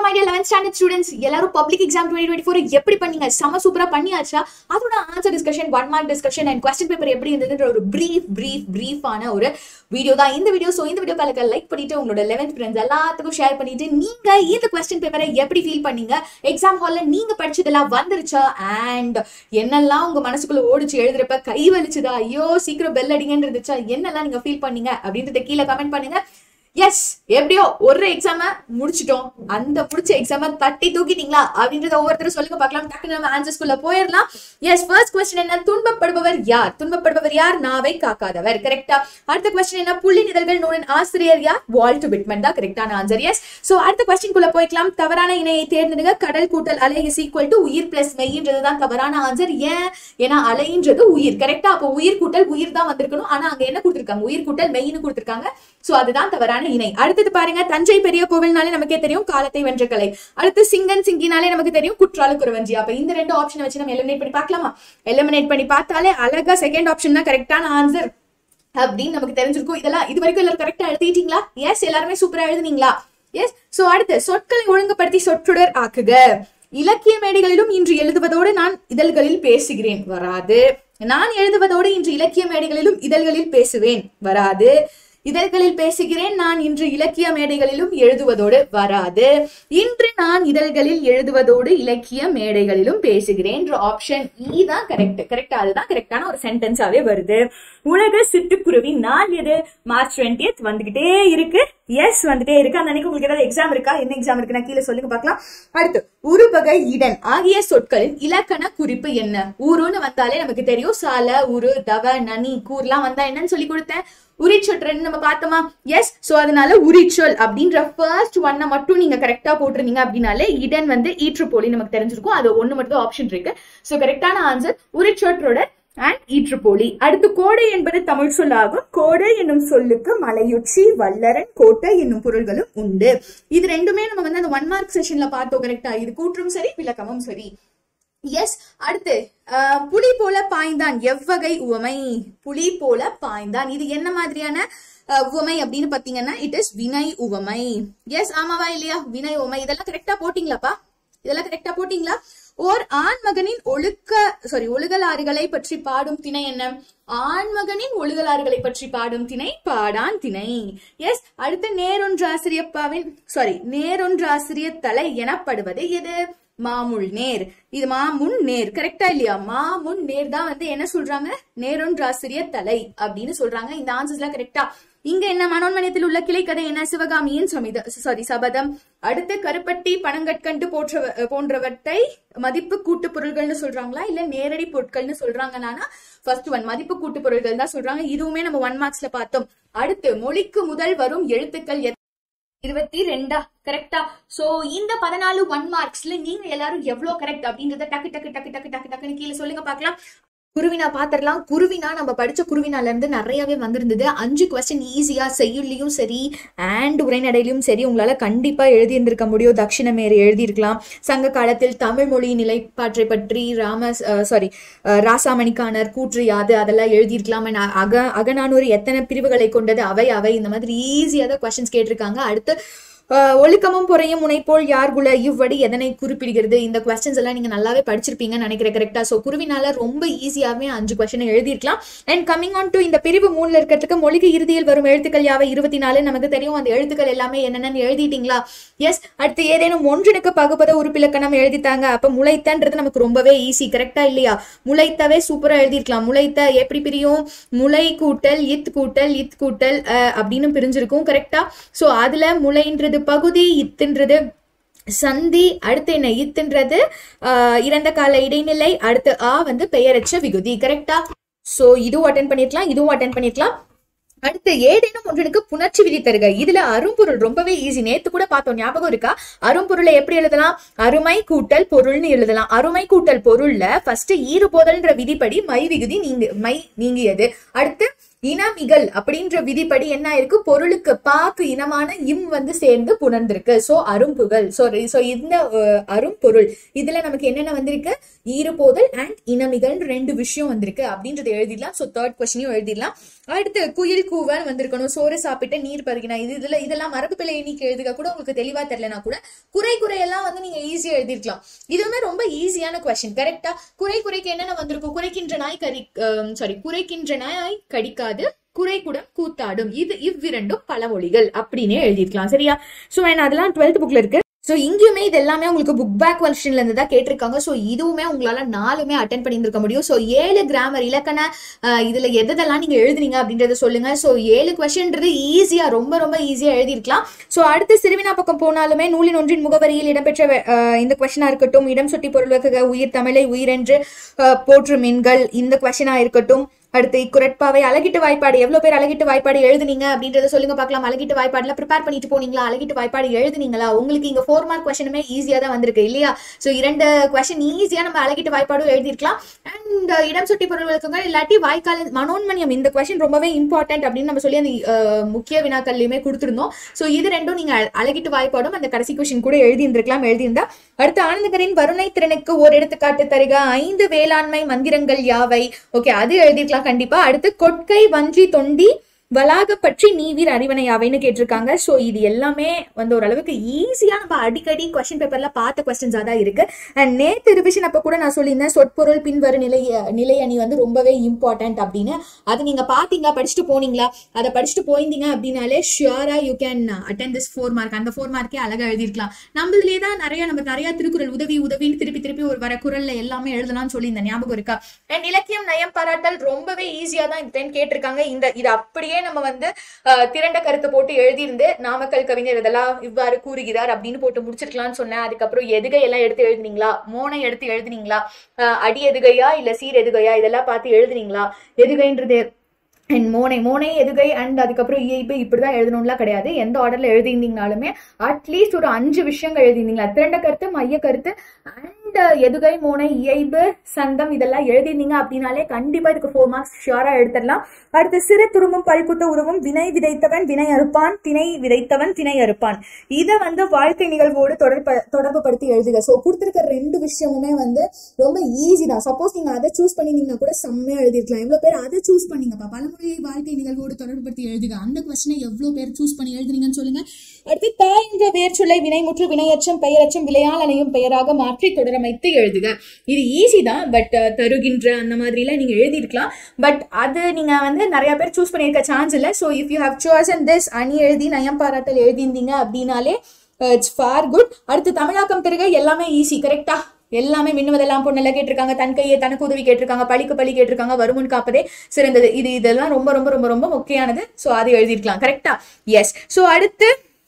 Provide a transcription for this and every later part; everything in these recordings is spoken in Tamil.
வணக்கம் ஐடியா லெவன்த் ஸ்டாண்டர்ட் ஸ்டூடெண்ட்ஸ் எல்லாரும் public exam twenty twenty four எப்படி பண்ணீங்க செம சூப்பரா பண்ணியாச்சா அதோட answer discussion one mark discussion and question paper எப்படி இருந்ததுன்ற ஒரு பிரீஃப் பிரீஃப் பிரீஃபான ஒரு வீடியோ தான் இந்த வீடியோ ஸோ இந்த வீடியோ காலக்க லைக் பண்ணிட்டு உங்களோட லெவன்த் ஃப்ரெண்ட்ஸ் எல்லாத்துக்கும் ஷேர் பண்ணிட்டு நீங்க இந்த கொஸ்டின் பேப்பரை எப்படி ஃபீல் பண்ணீங்க எக்ஸாம் ஹால்ல நீங்க படிச்சதெல்லாம் வந்துருச்சா அண்ட் என்னெல்லாம் உங்க மனசுக்குள்ள ஓடிச்சு எழுதுறப்ப கை வலிச்சுதா ஐயோ சீக்கிரம் பெல் அடிங்கன்னு இருந்துச்சா என்னெல்லாம் நீங்க ஃபீல் பண்ணீங்க அப்படின்றத கீழே கமெண்ட் பண்ணுங்க எஸ் எப்படியோ ஒரு எக்ஸாம முடிச்சிட்டோம் அந்த முடிச்ச எக்ஸாம தட்டி தூக்கிட்டீங்களா அப்படின்றத ஒவ்வொருத்தரும் சொல்லுங்க பார்க்கலாம் டக்குனு நம்ம ஆன்சர்ஸ்குள்ள போயிடலாம் எஸ் ஃபர்ஸ்ட் கொஸ்டின் என்ன துன்பப்படுபவர் யார் துன்பப்படுபவர் யார் நாவை காக்காதவர் கரெக்டா அடுத்த கொஸ்டின் என்ன புள்ளி நிதழ்கள் நூலின் ஆசிரியர் யார் வால்ட் பிட்மன் தான் கரெக்டான ஆன்சர் எஸ் சோ அடுத்த கொஸ்டின் குள்ள போய்க்கலாம் தவறான இணையை தேர்ந்தெடுங்க கடல் கூட்டல் அலை இஸ் ஈக்குவல் டு உயிர் பிளஸ் மெய்ன்றது தான் தவறான ஆன்சர் ஏன் ஏன்னா அலைன்றது உயிர் கரெக்டா அப்போ உயிர் கூட்டல் உயிர் தான் வந்திருக்கணும் ஆனா அங்க என்ன கொடுத்திருக்காங்க உயிர் கூட்டல் மெய்னு கொடுத்திருக்காங்க சோ அதுதான் தவறான இணை அடுத்தது பாருங்க தஞ்சை பெரிய கோவில்னாலே நமக்கே தெரியும் காலத்தை வென்ற கலை அடுத்து சிங்கன் சிங்கினாலே நமக்கு தெரியும் குற்றால குறவஞ்சி அப்ப இந்த ரெண்டு ஆப்ஷனை வச்சு நம்ம எலிமினேட் பண்ணி பார்க்கலாமா எலிமினேட் பண்ணி பார்த்தாலே அழகா செகண்ட் ஆப்ஷன் தான் கரெக்டான ஆன்சர் அப்படின்னு நமக்கு தெரிஞ்சிருக்கும் இதெல்லாம் இது வரைக்கும் எல்லாரும் கரெக்டா எழுதிட்டீங்களா எஸ் எல்லாருமே சூப்பரா எழுதுனீங்களா எஸ் சோ அடுத்து சொற்களை ஒழுங்குபடுத்தி சொற்றொடர் ஆக்குக இலக்கிய மேடைகளிலும் இன்று எழுதுவதோடு நான் இதழ்களில் பேசுகிறேன் வராது நான் எழுதுவதோடு இன்று இலக்கிய மேடைகளிலும் இதழ்களில் பேசுவேன் வராது இதழ்களில் பேசுகிறேன் நான் இன்று இலக்கிய மேடைகளிலும் எழுதுவதோடு வராது இன்று நான் இதழ்களில் எழுதுவதோடு இலக்கிய மேடைகளிலும் பேசுகிறேன் ஆப்ஷன் இ தான் கரெக்ட் கரெக்டா அதுதான் கரெக்டான ஒரு சென்டென்ஸாவே வருது உலக சிட்டுக்குருவி நாள் எது மார்ச் டுவெண்ட்டியத் வந்துகிட்டே இருக்கு எஸ் வந்துட்டே இருக்கு அந்த அன்னைக்கு உங்களுக்கு ஏதாவது எக்ஸாம் இருக்கா என்ன எக்ஸாம் இருக்கு நான் கீழே சொல்லுங்க பார்க்கலாம் அடுத்து உருவகை இடன் ஆகிய சொற்களின் இலக்கண குறிப்பு என்ன ஊருன்னு வந்தாலே நமக்கு தெரியும் சால உரு தவ நனி கூர்லாம் வந்தா என்னன்னு சொல்லி கொடுத்தேன் உரிச்சொற்றன்னு நம்ம பார்த்தோமா எஸ் சோ அதனால உரிச்சொல் அப்படின்ற ஃபர்ஸ்ட் ஒன்னை மட்டும் நீங்க கரெக்டா போட்டிருந்தீங்க அப்படின்னாலே இடன் வந்து ஈற்றுப்போலி நமக்கு தெரிஞ்சிருக்கும் அது ஒண்ணு மட்டும் ஆப்ஷன் இருக்கு சோ கரெக்டான ஆன்சர் உரிச்சொற்றோட அண்ட் ஈற்றுப்போலி அடுத்து கோடை என்பது தமிழ் சொல்லாகும் கோடை என்னும் சொல்லுக்கு மலையுச்சி வல்லரன் கோட்டை என்னும் பொருள்களும் உண்டு இது ரெண்டுமே நம்ம வந்து அந்த ஒன் மார்க் செஷன்ல பார்த்தோம் கரெக்டா இது கூற்றும் சரி விளக்கமும் சரி எஸ் அடுத்து அஹ், புலி போல பாய்ந்தான் எவ்வகை உவமை புலி போல பாய்ந்தான் இது என்ன மாதிரியான அஹ், உவமை அப்படின்னு பாத்தீங்கன்னா இட் இஸ் வினை உவமை எஸ் ஆமாவா இல்லையா வினை உவமை இதெல்லாம் கரெக்டா போட்டீங்களாப்பா இதெல்லாம் கரெக்டா போட்டீங்களா ஓர் ஆண்மகனின் ஒழுக்க சாரி ஒழுகலாறுகளை பற்றி பாடும் திணை என்ன ஆண்மகனின் ஒழுகலாறுகளை பற்றி பாடும் திணை பாடான் திணை எஸ் அடுத்து நேரொன்றாசிரியப்பாவின் சாரி நேரொன்றாசிரிய தலை எனப்படுவது எது மாமுள் நேர் இது மாமுன் நேர் கரெக்டா இல்லையா மாமுன் நேர் தான் வந்து என்ன சொல்றாங்க நேரொன்றாசிரிய தலை அப்படின்னு சொல்றாங்க இந்த ஆன்சர்ஸ்ல கரெக்டா இங்க என்ன மனோன்மணியத்தில் உள்ள கிளைக்கதை என்ன சிவகாமியின் சமித சாரி சபதம் அடுத்து கருப்பட்டி பனங்கற்கண்டு போன்ற போன்றவற்றை மதிப்பு கூட்டு பொருள்கள்னு சொல்றாங்களா இல்ல நேரடி பொருட்கள்னு சொல்றாங்கன்னா ஃபர்ஸ்ட் ஒன் மதிப்பு கூட்டு பொருள்கள் தான் சொல்றாங்க இதுவுமே நம்ம ஒன் மார்க்ஸ்ல பார்த்தோம் அடுத்து மொழிக்கு முதல் வரும் எழுத்துக்கள் எத்- இருபத்தி ரெண்டா கரெக்டா சோ இந்த பதினாலு ஒன் மார்க்ஸ்ல நீங்க எல்லாரும் எவ்வளவு கரெக்ட் அப்படின்றத டக்கு டக்கு டக்கு டக்கு டக்கு டக்குன்னு கீழே சொல்லுங்க பார்க்கலாம் குருவினா பாத்திரலாம் குருவினா நம்ம படிச்ச குருவினால இருந்து நிறையவே வந்திருந்தது அஞ்சு கொஸ்டின் ஈஸியா செய்யுள்ளியும் சரி அண்ட் உரைநடையிலும் சரி உங்களால கண்டிப்பா எழுதியிருந்திருக்க முடியும் தட்சிணமேறு எழுதியிருக்கலாம் சங்க காலத்தில் தமிழ் மொழி நிலைப்பாற்றை பற்றி ராம சாரி ராசாமணிக்கானர் கூற்று யாது அதெல்லாம் எழுதியிருக்கலாம் And அக அகநானூறு எத்தனை பிரிவுகளை கொண்டது அவை அவை இந்த மாதிரி ஈஸியாக தான் கொஸ்டின்ஸ் கேட்டிருக்காங்க அடுத்து அஹ், ஒழுக்கமும் பொறையும் முனைப்போல் யார் குல இவ்வடி எதனை குறிப்பிடுகிறது இந்த கொஸ்டின்ஸ் எல்லாம் நீங்க நல்லாவே படிச்சிருப்பீங்கன்னு நினைக்கிறேன் கரெக்டா ஸோ குருவினால ரொம்ப ஈஸியாவே அஞ்சு கொஸ்டின் எழுதியிருக்கலாம் அண்ட் கம்மிங் ஆன் டு இந்த பிரிவு மூணுல இருக்கிறதுக்கு மொழிக்கு இறுதியில் வரும் எழுத்துக்கள் யாவை இருபத்தி நாலு நமக்கு தெரியும் அந்த எழுத்துக்கள் எல்லாமே என்னென்னு எழுதிட்டீங்களா எஸ் அடுத்து ஏதேனும் ஒன்றினுக்கு பகுபத உறுப்பிலக்கணம் எழுதித்தாங்க அப்ப முளைத்தன்றது நமக்கு ரொம்பவே ஈஸி கரெக்டா இல்லையா முளைத்தவே சூப்பரா எழுதியிருக்கலாம் முளைத்த எப்படி பிரியும் முளை கூட்டல் இத் கூட்டல் இத் கூட்டல் அஹ், அப்படின்னு பிரிஞ்சிருக்கும் கரெக்டா சோ அதுல முளைன்றது பகுதி இத்துன்றது சந்தி அடுத்து என்ன இத்துன்றது ஆஹ், இறந்த கால இடைநிலை அடுத்து ஆ வந்து பெயரச்ச விகுதி கரெக்டா சோ இதுவும் அட்டன் பண்ணிருக்கலாம் இதுவும் அட்டன் பண்ணிருக்கலாம் அடுத்து ஏதேனும் ஒன்றனுக்கு புணர்ச்சி விதி தருக இதுல அரும்பொருள் ரொம்பவே ஈஸி நேத்து கூட பார்த்தோம் ஞாபகம் இருக்கா அரும்பொருளை எப்படி எழுதலாம் அருமை கூட்டல் பொருள்னு எழுதலாம் அருமை கூட்டல் பொருள்ல ஃபர்ஸ்ட் ஈறுபோதல்ன்ற விதிப்படி மை விகுதி நீங்க மை நீங்கியது அடுத்து இனமிகள் அப்படின்ற விதிப்படி என்ன இருக்கு பொருளுக்கு பாக்கு இனமான இம் வந்து சேர்ந்து புணர்ந்திருக்கு சோ அரும்புகள் சோ சோ இந்த அஹ், அரும்பொருள் இதுல நமக்கு என்னென்ன வந்திருக்கு ஈரப்போதல் அண்ட் இனமிகள் ரெண்டு விஷயம் வந்திருக்கு அப்படின்றத எழுதிடலாம் சோ தேர்ட் கொஸ்டினையும் எழுதிடலாம் அடுத்து குயில் கூவன் வந்திருக்கணும் சோறு சாப்பிட்டு நீர் பருகினா இது இதுல இதெல்லாம் மரபு பிள்ளை எண்ணிக்கை எழுதுக கூட உங்களுக்கு தெளிவா தெரியலனா கூட குறை குறையெல்லாம் வந்து நீங்க ஈஸியா எழுதிருக்கலாம் இதுவுமே ரொம்ப ஈஸியான கொஸ்டின் கரெக்டா குறை குறைக்கு என்னென்ன வந்திருக்கும் குறைக்கின்ற நாய் கறி சாரி குறைக்கின்ற நாய் கடிக்காது குறைக்குடம் கூத்தாடும் இது இவ்விரண்டும் பழமொழிகள் அப்படின்னே எழுதிருக்கலாம் சரியா சோ and அதெல்லாம் டுவெல்த் புக்ல இருக்கு சோ இங்கேயுமே இது எல்லாமே உங்களுக்கு புக் பேக் கொஸ்டின்ல இருந்து தான் கேட்டிருக்காங்க சோ இதுவுமே உங்களால நாலுமே அட்டன் பண்ணியிருக்க முடியும் சோ ஏழு கிராமர் இலக்கண அஹ், இதுல எதெல்லாம் நீங்க எழுதுனீங்க அப்படின்றத சொல்லுங்க சோ ஏழு கொஸ்டின்றது ஈஸியா ரொம்ப ரொம்ப ஈஸியா எழுதிருக்கலாம் சோ அடுத்து சிறுவினா பக்கம் போனாலுமே நூலின் ஒன்றின் முகவரியில் இடம்பெற்ற அஹ், இந்த கொஸ்டினா இருக்கட்டும் இடம் சுட்டி பொருள் வகுக உயிர் தமிழை உயிரென்று அஹ், போற்றும் எண்கள் இந்த கொஸ்டினா இருக்கட்டும் அடுத்து இக்குரட்பாவை அழகிட்டு வாய்ப்பாடு எவ்வளவு பேர் அழகிட்டு வாய்ப்பாடு எழுதுனீங்க அப்படின்றத சொல்லுங்க பார்க்கலாம் அழகிட்டு வாய்ப்பாடுல ப்ரிப்பேர் பண்ணிட்டு போனீங்களா அழகிட்டு வாய்ப்பாடு எழுதுனீங்களா உங்களுக்கு இங்க ஃபோர் மார்க் கொஸ்டினுமே ஈஸியா தான் வந்திருக்கு இல்லையா சோ இரண்டு கொஸ்டின் ஈஸியா நம்ம அழகிட்டு வாய்ப்பாடும் எழுதிருக்கலாம் அண்ட் இடம் சுட்டி பொருள் விளக்குங்கள் இல்லாட்டி வாய்க்கால மனோன்மணியம் இந்த கொஸ்டின் ரொம்பவே இம்பார்ட்டன்ட் அப்படின்னு நம்ம சொல்லி அந்த அஹ், முக்கிய வினாக்கள்லயுமே கொடுத்திருந்தோம் சோ இது ரெண்டும் நீங்க அழ- அழகிட்டு வாய்ப்பாடும் அந்த கடைசி கொஸ்டின் கூட எழுதியிருந்திருக்கலாம் எழுதியிருந்தா அடுத்து ஆனந்தகரின் வருணை திறனுக்கு ஒரு எடுத்துக்காட்டு தருக ஐந்து வேளாண்மை மந்திரங்கள் யாவை ஓகே அது எழுதிருக்கலாம் கண்டிப்பா அடுத்து கொட்கை வஞ்சி தொண்டி வளாக பற்றி நீவீர் அறிவனை யாவைன்னு கேட்டிருக்காங்க சோ இது எல்லாமே வந்து ஓரளவுக்கு ஈஸியா நம்ம அடிக்கடி கொஸ்டின் பேப்பர்ல பார்த்த கொஸ்டின்ஸா தான் இருக்கு அண்ட் நேத்து ரிவிஷன் அப்ப கூட நான் சொல்லியிருந்தேன் சொற்பொருள் பின்வரும் நிலை நிலை அணி வந்து ரொம்பவே இம்பார்ட்டன்ட் அப்படின்னு அது நீங்க பாத்தீங்களா படிச்சுட்டு போனீங்களா அதை படிச்சுட்டு போயிருந்தீங்க அப்படின்னாலே ஷியூரா you can attain this four mark அந்த ஃபோர் மார்க்கே அழகா எழுதிருக்கலாம் நம்மளே தான் நிறைய நம்ம நிறைய திருக்குறள் உதவி உதவின்னு திருப்பி திருப்பி ஒரு வர குரல்ல எல்லாமே எழுதலாம்னு சொல்லி இந்த ஞாபகம் இருக்கா அண்ட் இலக்கியம் நயம் பாராட்டல் ரொம்பவே ஈஸியா தான் இந்த டைம் கேட்டிருக்காங்க இந்த இது அப்படியே நம்ம வந்து அஹ், திரண்ட கருத்தை போட்டு எழுதியிருந்து நாமக்கல் கவிஞர் இதெல்லாம் இவ்வாறு கூறுகிறார் அப்படின்னு போட்டு முடிச்சிருக்கலாம்னு சொன்னேன் அதுக்கப்புறம் எதுகை எல்லாம் எடுத்து எழுதுனீங்களா மோனை எடுத்து எழுதுனீங்களா அஹ், அடி எதுகையா இல்ல சீர் எதுகையா இதெல்லாம் பார்த்து எழுதுனீங்களா எதுகைன்றது அண்ட் மோனை மோனை எதுகை அண்ட் அதுக்கப்புறம் இயைபு இப்படிதான் எழுதணும்லாம் கிடையாது எந்த ஆர்டர்ல எழுதியிருந்தீங்கனாலுமே அட்லீஸ்ட் ஒரு அஞ்சு விஷயங்கள் எழுதியிருந்தீங்களா திரண்ட கருத்து மைய கருத்து அண்ட் எதுகை மோனை இயைபு சந்தம் இதெல்லாம் எழுதியிருந்தீங்க அப்படின்னாலே கண்டிப்பா இதுக்கு ஃபோர் மார்க்ஸ் ஷியூரா எடுத்துடலாம் அடுத்து சிறு துரும்பும் பல்குத்த உருவும் வினை விதைத்தவன் வினை அறுப்பான் திணை விதைத்தவன் திணை அறுப்பான் இதை வந்து வாழ்க்கை நிகழ்வோடு தொடர்ப தொடர்பு படுத்தி எழுதுக ஸோ கொடுத்துருக்க ரெண்டு விஷயமுமே வந்து ரொம்ப ஈஸி தான் சப்போஸ் நீங்க அதை சூஸ் பண்ணிருந்தீங்கன்னா கூட செம்மையா எழுதிருக்கலாம் எவ்வளவு பேர் அதை சூஸ் பண்ணீங்கப்பா பலமுறை வாழ்க்கை நிகழ்வோடு தொடர்பு படுத்தி எழுதுக அந்த கொஸ்டினை எவ்வளவு பேர் சூஸ் பண்ணி எழுதுனீங்கன்னு சொல்லுங்க அடுத்து த என்ற வேர்ச்சொல்லை வினைமுற்று வினையச்சம் பெயரச்சம் விளையால் அணையும் பெயராக மாற்றி தொடரமைத்து எழுதுக இது ஈஸி தான் பட் தருகின்ற அந்த மாதிரிலாம் நீங்க எழுதியிருக்கலாம் பட் அது நீங்க வந்து நிறைய பேர் சூஸ் பண்ணியிருக்க சான்ஸ் இல்லை so if you have chosen this அணி எழுதி நயம் பாராட்டல் எழுதியிருந்தீங்க அப்படின்னாலே இட்ஸ் ஃபார் குட் அடுத்து தமிழாக்கம் திருக எல்லாமே ஈஸி கரெக்டா எல்லாமே மின்னுவதெல்லாம் பொண்ணெல்லாம் கேட்டிருக்காங்க தன் கையை தனக்கு உதவி கேட்டிருக்காங்க பழிக்கு பழி கேட்டிருக்காங்க வருமுன் காப்பதே சிறந்தது இது இதெல்லாம் ரொம்ப ரொம்ப ரொம்ப ரொம்ப முக்கியமானது ஸோ அது எழுதியிருக்கலாம் கரெக்டா எஸ் ஸோ அடுத்து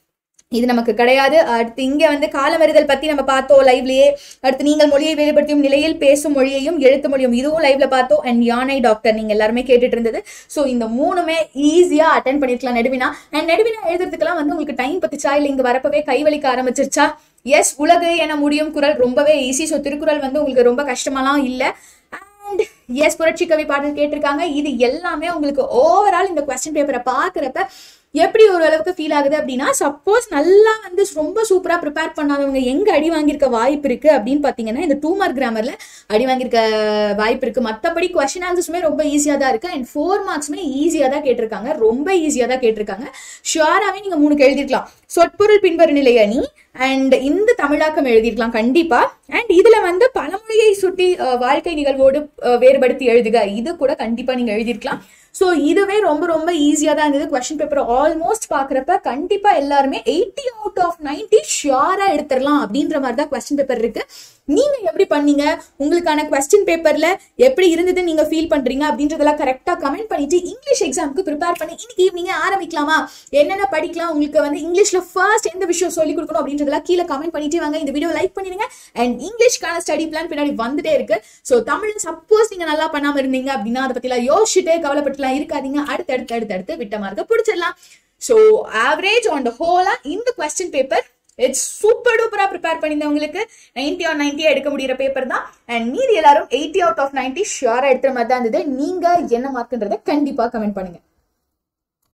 இது நமக்கு கிடையாது அடுத்து இங்க வந்து காலமறிதல் பத்தி நம்ம பார்த்தோம் லைவ்லயே அடுத்து நீங்கள் மொழியை வேறுபடுத்தியும் நிலையில் பேசும் மொழியையும் எழுத்து மொழியும் இதுவும் லைவ்ல பார்த்தோம் அண்ட் யானை டாக்டர் நீங்க எல்லாருமே கேட்டுட்டு இருந்தது ஸோ இந்த மூணுமே ஈஸியா அட்டன் பண்ணிருக்கலாம் நெடுவினா அண்ட் நெடுவினா எழுதுறதுக்கெல்லாம் வந்து உங்களுக்கு டைம் பத்துச்சா இல்லை இங்க வரப்பவே கைவலிக்க ஆரம்பிச்சிருச்சா எஸ் உலகு என முடியும் குரல் ரொம்பவே ஈஸி ஸோ திருக்குறள் வந்து உங்களுக்கு ரொம்ப கஷ்டமாலாம் இல்லை அண்ட் எஸ் புரட்சி கவி பாடல் கேட்டிருக்காங்க இது எல்லாமே உங்களுக்கு ஓவரால் இந்த கொஸ்டின் பேப்பரை பார்க்குறப்ப எப்படி ஒரு அளவுக்கு ஃபீல் ஆகுது அப்படின்னா சப்போஸ் நல்லா வந்து ரொம்ப சூப்பரா ப்ரிப்பேர் பண்ணாதவங்க எங்க அடி வாங்கியிருக்க வாய்ப்பு இருக்கு அப்படின்னு பாத்தீங்கன்னா இந்த டூ மார்க் கிராமர்ல அடி வாங்கியிருக்க வாய்ப்பு இருக்கு மத்தபடி கொஸ்டின் ஆன்சர்ஸுமே ரொம்ப ஈஸியா தான் இருக்கு அண்ட் ஃபோர் மார்க்ஸுமே ஈஸியா தான் கேட்டிருக்காங்க ரொம்ப ஈஸியா தான் கேட்டிருக்காங்க ஷுவராகவே நீங்க மூணுக்கு எழுதிருக்கலாம் சொற்பொருள் பின்வரும் நிலை அணி அண்ட் இந்த தமிழாக்கம் எழுதியிருக்கலாம் கண்டிப்பா அண்ட் இதுல வந்து பழமொழியை சுட்டி அஹ், வாழ்க்கை நிகழ்வோடு அஹ், வேறுபடுத்தி எழுதுக இது கூட கண்டிப்பா நீங்க எழுதியிருக்கலாம் ஸோ இதுவே ரொம்ப ரொம்ப ஈஸியா தான் இருந்தது கொஸ்டின் பேப்பர் ஆல்மோஸ்ட் பாக்குறப்ப கண்டிப்பா எல்லாருமே எயிட்டி அவுட் ஆஃப் நைன்டி ஷியரா எடுத்துடலாம் அப்படின்ற மாதிரி தான் கொஸ்டின் பேப்பர் இருக்கு நீங்க எப்படி பண்ணீங்க உங்களுக்கான கொஸ்டின் பேப்பர்ல எப்படி இருந்தது நீங்க ஃபீல் பண்றீங்க அப்படின்றதெல்லாம் கரெக்டா கமெண்ட் பண்ணிட்டு இங்கிலீஷ் எக்ஸாமுக்கு ப்ரிப்பேர் பண்ணி இன்னைக்கு ஈவினிங் ஆரம்பிக்கலாமா என்னென்ன படிக்கலாம் உங்களுக்கு வந்து இங்கிலீஷ்ல ஃபர்ஸ்ட் எந்த விஷயம் சொல்லி கொடுக்கணும் அப்படின்றதெல்லாம் கீழே கமெண்ட் பண்ணிட்டு வாங்க இந்த வீடியோ லைக் பண்ணிடுங்க அண்ட் இங்கிலீஷ்க்கான ஸ்டடி பிளான் பின்னாடி வந்துட்டே இருக்கு ஸோ தமிழ் சப்போஸ் நீங்க நல்லா பண்ணாம இருந்தீங்க அப்படின்னா அதை பத்திலாம் யோசிச்சுட்டு கவலைப்பட்டுலாம் இருக்காதீங்க அடுத்து அடுத்து அடுத்து அடுத்து விட்ட மார்க்க பிடிச்சிடலாம் ஸோ ஆவரேஜ் ஆன் த ஹோலா இந்த கொஸ்டின் பேப்பர் இட்ஸ் சூப்பர் டூப்பரா ப்ரிப்பேர் பண்ணியிருந்தவங்களுக்கு நைன்டி ஆர் நைன்டியா எடுக்க முடியிற பேப்பர் தான் அண்ட் மீதி எல்லாரும் எயிட்டி அவுட் ஆஃப் நைன்டி ஷியரா எடுத்துற மாதிரி தான் இருந்தது நீங்க என்ன மார்க்ன்றதை கண்டிப்பா கமெண்ட் பண்ணுங்க